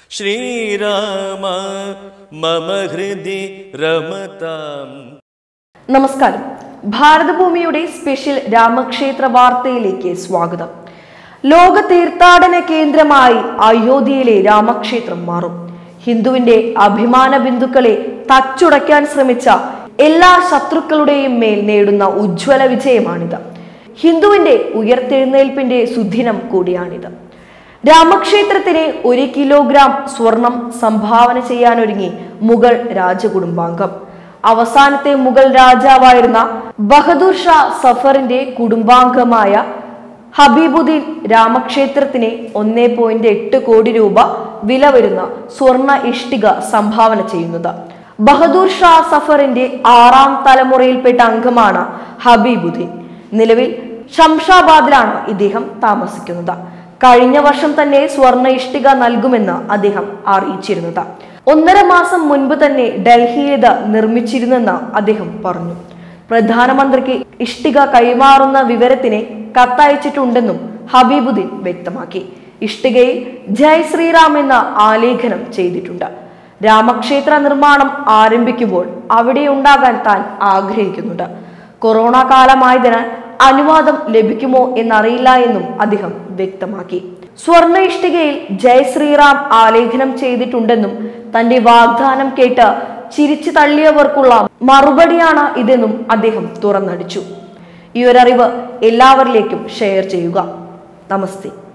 ശ്രീരാമ മമ ഹൃദി രമതാം നമസ്കാരം ഭാരതഭൂമിയുടെ സ്പെഷ്യൽ രാമക്ഷേത്ര വാർത്തയിലേക്ക് സ്വാഗതം ലോക തീർത്ഥാടന കേന്ദ്രമായി അയോധ്യയിലെ രാമക്ഷേത്രം മാറും ഹിന്ദുവിന്റെ അഭിമാന ബിന്ദുക്കളെ തച്ചുടയ്ക്കാൻ ശ്രമിച്ച എല്ലാ ശത്രുക്കളുടെയും മേൽ നേടുന്ന ഉജ്ജ്വല വിജയമാണിത് ഹിന്ദുവിന്റെ ഉയർത്തെഴുന്നേൽപ്പിന്റെ സുദിനം കൂടിയാണിത് രാമക്ഷേത്രത്തിന് ഒരു കിലോഗ്രാം സ്വർണം സംഭാവന ചെയ്യാനൊരുങ്ങി മുഗൾ രാജകുടുംബാംഗം അവസാനത്തെ മുഗൾ രാജാവായിരുന്ന ബഹദൂർ ഷാ സഫറിന്റെ കുടുംബാംഗമായ ഹബീബുദ്ദീൻ രാമക്ഷേത്രത്തിന് ഒന്നേ പോയിന്റ് എട്ട് കോടി രൂപ വില വരുന്ന സ്വർണ ഇഷ്ടിക സംഭാവന ചെയ്യുന്നത് ബഹദൂർ ഷാ സഫറിന്റെ ആറാം തലമുറയിൽപ്പെട്ട അംഗമാണ് ഹബീബുദ്ദീൻ നിലവിൽ ഷംഷാബാദിലാണ് ഇദ്ദേഹം താമസിക്കുന്നത് കഴിഞ്ഞ വർഷം തന്നെ സ്വർണ്ണ ഇഷ്ടിക നൽകുമെന്ന് അദ്ദേഹം അറിയിച്ചിരുന്നത് ഒന്നര മാസം മുൻപ് തന്നെ ഡൽഹിയിൽ ഇത് നിർമ്മിച്ചിരുന്നെന്ന് അദ്ദേഹം പറഞ്ഞു പ്രധാനമന്ത്രിക്ക് ഇഷ്ടിക കൈമാറുന്ന വിവരത്തിന് കത്തയച്ചിട്ടുണ്ടെന്നും ഹബീബുദ്ദീൻ വ്യക്തമാക്കി ഇഷ്ടികയിൽ ജയ് ശ്രീറാം എന്ന ആലേഖനം ചെയ്തിട്ടുണ്ട് രാമക്ഷേത്ര നിർമ്മാണം ആരംഭിക്കുമ്പോൾ അവിടെ ഉണ്ടാകാൻ താൻ ആഗ്രഹിക്കുന്നുണ്ട് കൊറോണ കാലമായതിനാൽ അനുവാദം ലഭിക്കുമോ എന്നറിയില്ല എന്നും അദ്ദേഹം വ്യക്തമാക്കി സ്വർണ്ണ ഇഷ്ടികയിൽ ജയ് ശ്രീറാം ആലേഖനം ചെയ്തിട്ടുണ്ടെന്നും തന്റെ വാഗ്ദാനം കേട്ട് ചിരിച്ചു തള്ളിയവർക്കുള്ള മറുപടിയാണ് ഇതെന്നും അദ്ദേഹം തുറന്നടിച്ചു ഈ ഒരറിവ് എല്ലാവരിലേക്കും ഷെയർ ചെയ്യുക നമസ്തേ